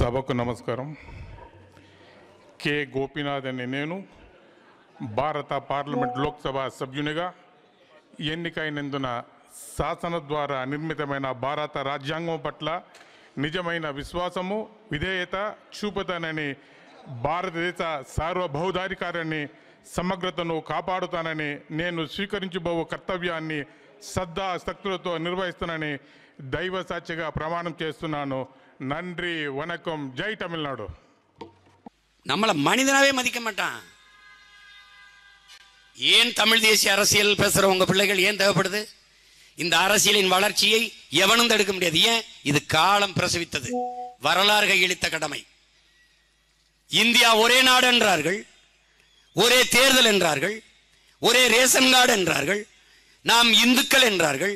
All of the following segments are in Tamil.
సభకు నమస్కారం కె గోపీనాథ్ అనే నేను భారత పార్లమెంట్ లోక్సభ సభ్యునిగా ఎన్నికైనందున శాసన ద్వారా నిర్మితమైన భారత రాజ్యాంగం పట్ల నిజమైన విశ్వాసము విధేయత చూపుతానని భారతదేశ సార్వభౌధాధికారాన్ని సమగ్రతను కాపాడుతానని నేను స్వీకరించబో కర్తవ్యాన్ని శ్రద్ధా శక్తులతో నిర్వహిస్తానని దైవ సాక్షిగా ప్రమాణం చేస్తున్నాను நன்றி வணக்கம் ஜெய் தமிழ்நாடு நம்மளை மனிதனாவே மதிக்க மாட்டான் ஏன் தமிழ் தேசிய அரசியல் பேசுற உங்க பிள்ளைகள் ஏன் தேவைப்படுது இந்த அரசியலின் வளர்ச்சியை எவனும் தடுக்க முடியாது ஏன் இது காலம் பிரசவித்தது வரலாறு கையளித்த கடமை இந்தியா ஒரே நாடு என்றார்கள் ஒரே தேர்தல் என்றார்கள் ஒரே ரேஷன் கார்டு என்றார்கள் நாம் இந்துக்கள் என்றார்கள்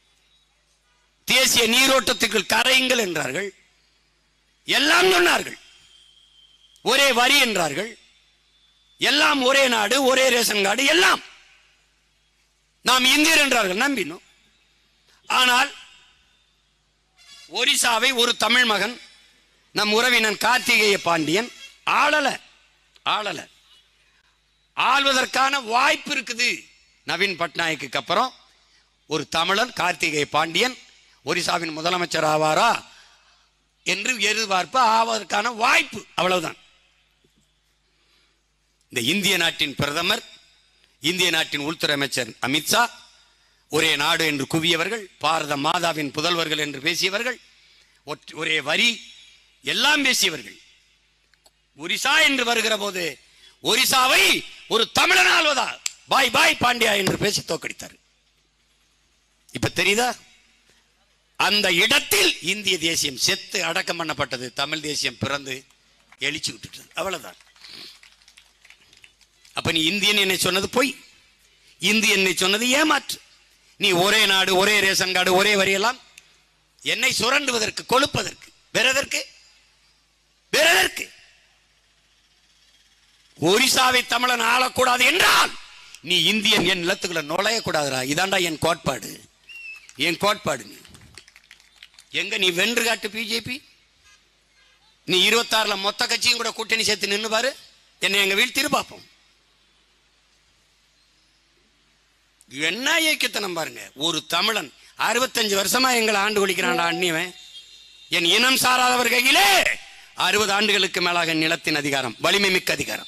தேசிய நீரோட்டத்துக்கு கரையுங்கள் என்றார்கள் எல்லாம் சொன்னார்கள் ஒரே வரி என்றார்கள் எல்லாம் ஒரே நாடு ஒரே ரேஷன் கார்டு எல்லாம் நாம் இந்தியர் என்றார்கள் நம்பினோம் ஆனால் ஒரிசாவை ஒரு தமிழ் மகன் நம் உறவினன் கார்த்திகேய பாண்டியன் ஆளல ஆளல ஆள்வதற்கான வாய்ப்பு இருக்குது நவீன் பட்நாயக்கு அப்புறம் ஒரு தமிழன் கார்த்திகேய பாண்டியன் ஒரிசாவின் முதலமைச்சர் ஆவாரா என்று எதிர்பார்ப்பு ஆவதற்கான வாய்ப்பு அவ்வளவுதான் இந்த இந்திய நாட்டின் பிரதமர் இந்திய நாட்டின் உள்துறை அமைச்சர் அமித்ஷா ஒரே நாடு என்று குவியவர்கள் பாரத மாதாவின் புதல்வர்கள் என்று பேசியவர்கள் ஒற்ற- ஒரே வரி எல்லாம் பேசியவர்கள் ஒரிசா என்று வருகிற போது ஒரிசாவை ஒரு தமிழன் ஆள்வதா பாய் பாய் பாண்டியா என்று பேசி தோக்கடித்தார் இப்ப தெரியுதா அந்த இடத்தில் இந்திய தேசியம் செத்து அடக்கம் பண்ணப்பட்டது தமிழ் தேசியம் பிறந்து எழுச்சி விட்டுட்டது அவ்வளவுதான் அப்ப நீ இந்தியன் என்னை சொன்னது பொய் இந்தியன் என்னை சொன்னது ஏமாற்று நீ ஒரே நாடு ஒரே ரேஷன் கார்டு ஒரே வரியெல்லாம் என்னை சுரண்டுவதற்கு கொழுப்பதற்கு வேற எதற்கு வேற எதற்கு ஒரிசாவை தமிழன் ஆளக்கூடாது என்றால் நீ இந்தியன் என் நிலத்துக்குள்ள நுழையக்கூடாதுடா இதாண்டா என் கோட்பாடு என் கோட்பாடு நீ எங்க நீ வென்று காட்டு பிஜேபி நீ இருபத்தாறுல மொத்த கட்சியும் கூட கூட்டணி சேர்த்து நின்னு பாரு என்னை எங்க வீழ்த்திரு பார்ப்போம் என்ன இயக்கத்தனம் பாருங்க ஒரு தமிழன் அறுபத்தஞ்சு வருஷமா எங்களை ஆண்டு கொளிக்கிறான்டா அந்நியவன் என் இனம் சாராதவர் கையிலே அறுபது ஆண்டுகளுக்கு மேலாக நிலத்தின் அதிகாரம் வலிமை மிக்க அதிகாரம்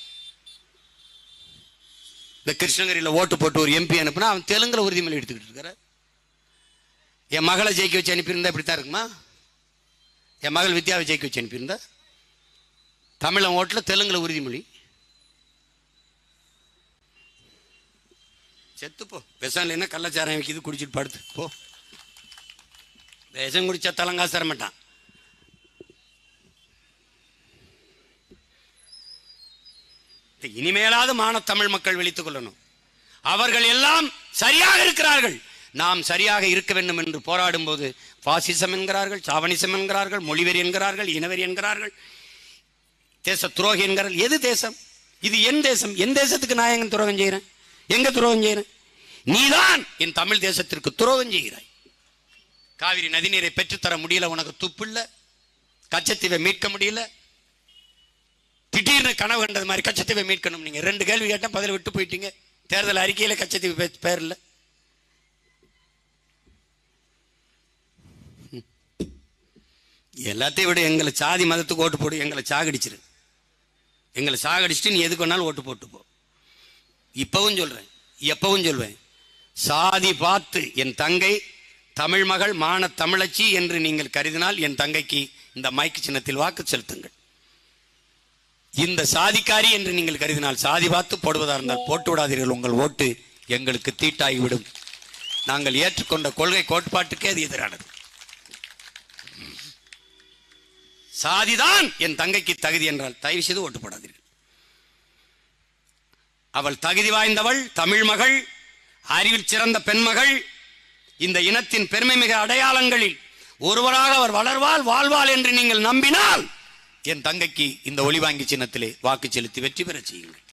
இந்த கிருஷ்ணகிரியில ஓட்டு போட்டு ஒரு எம்பி அனுப்புனா அவன் தெலுங்குல உறுதிமொழி எடுத்துக்கிட்டு இருக்கிற என் மகளை ஜெயிக்க வச்சு அனுப்பியிருந்தா இப்படித்தான் இருக்குமா என் மகள் வித்யாவை ஜெயிக்க வச்சு அனுப்பியிருந்தா தமிழன் ஓட்டில் தெலுங்குல உறுதிமொழி செத்து போ விஷம் இல்லைன்னா கள்ளச்சாரம் வைக்கிது குடிச்சிட்டு படுத்து போ விஷம் குடிச்சா தலங்கா தர மாட்டான் இனிமேலாவது மான தமிழ் மக்கள் விழித்துக் கொள்ளணும் அவர்கள் எல்லாம் சரியாக இருக்கிறார்கள் நாம் சரியாக இருக்க வேண்டும் என்று போராடும் போது பாசிசம் என்கிறார்கள் சாவனிசம் என்கிறார்கள் மொழிவெறி என்கிறார்கள் இனவெறி என்கிறார்கள் தேச துரோகி என்கிறார்கள் எது தேசம் இது என் தேசம் என் தேசத்துக்கு நான் எங்க துரோகம் செய்கிறேன் எங்க துரோகம் செய்கிறேன் நீதான் என் தமிழ் தேசத்திற்கு துரோகம் செய்கிறாய் காவிரி நதிநீரை பெற்றுத்தர முடியல உனக்கு துப்பில்ல கச்சத்தீவை மீட்க முடியல திடீர்னு கனவு கண்டது மாதிரி கச்சத்தீவை மீட்கணும் நீங்க ரெண்டு கேள்வி கேட்டேன் பதில் விட்டு போயிட்டீங்க தேர்தல் அறிக்கையில கச்சத்தீவு பே- பேர் இல்ல எல்லாத்தையும் விட எங்களை சாதி மதத்துக்கு ஓட்டு போடு எங்களை சாகடிச்சிரு எங்களை சாகடிச்சிட்டு நீ எதுக்கு வேணாலும் ஓட்டு போட்டு போ இப்பவும் சொல்றேன் எப்பவும் சொல்வேன் சாதி பார்த்து என் தங்கை தமிழ் மகள் மான தமிழச்சி என்று நீங்கள் கருதினால் என் தங்கைக்கு இந்த மைக்கு சின்னத்தில் வாக்கு செலுத்துங்கள் இந்த சாதிக்காரி என்று நீங்கள் கருதினால் சாதி பார்த்து போடுவதா இருந்தால் போட்டு விடாதீர்கள் உங்கள் ஓட்டு எங்களுக்கு தீட்டாகிவிடும் நாங்கள் ஏற்றுக்கொண்ட கொள்கை கோட்பாட்டுக்கே அது எதிரானது சாதிதான் என் தங்கைக்கு தகுதி என்றால் தயவு செய்து ஓட்டு போடாதீர்கள் அவள் தகுதி வாய்ந்தவள் தமிழ் மகள் அறிவில் சிறந்த பெண்மகள் இந்த இனத்தின் பெருமை மிக அடையாளங்களில் ஒருவராக அவர் வளர்வாள் வாழ்வாள் என்று நீங்கள் நம்பினால் என் தங்கைக்கு இந்த ஒளிவாங்கி சின்னத்திலே வாக்கு செலுத்தி வெற்றி பெறச் செய்யுங்கள்